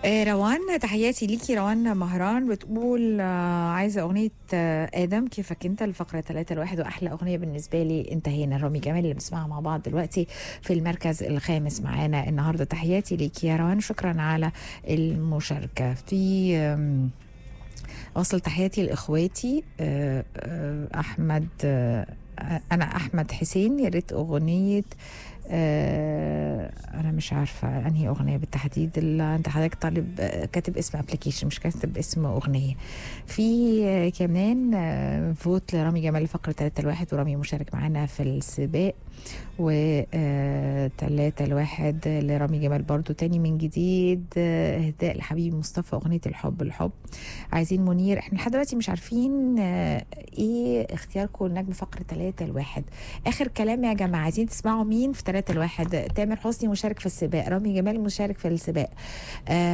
آه، روان تحياتي ليكي روان مهران بتقول آه، عايزه اغنيه آه، ادم كيفك انت الفقره 3 الواحد واحلى اغنيه بالنسبه لي انتهينا رامي جمال اللي بنسمعها مع بعض دلوقتي في المركز الخامس معانا النهارده تحياتي ليكي يا روان شكرا على المشاركه في آم، اوصل تحياتي لاخواتي آه، آه، احمد آه، انا احمد حسين يا ريت اغنيه آه، انا مش عارفه انهي اغنيه بالتحديد اللي انت حضرتك طالب آه، كاتب اسم ابلكيشن مش كاتب اسم اغنيه في آه، كمان آه، فوت لرامي جمال فقره 3 الواحد ورامي مشارك معانا في السباق و آه، تلاتة الواحد لرامي جمال برضو تاني من جديد آه، اهداء لحبيبي مصطفى اغنيه الحب الحب عايزين منير احنا لحد دلوقتي مش عارفين آه، ايه اختياركم لنجم فقره 3 الواحد اخر كلام يا جماعه عايزين تسمعوا مين في 3 الواحد تامر حسني مشارك في السباق رامي جمال مشارك في السباق آه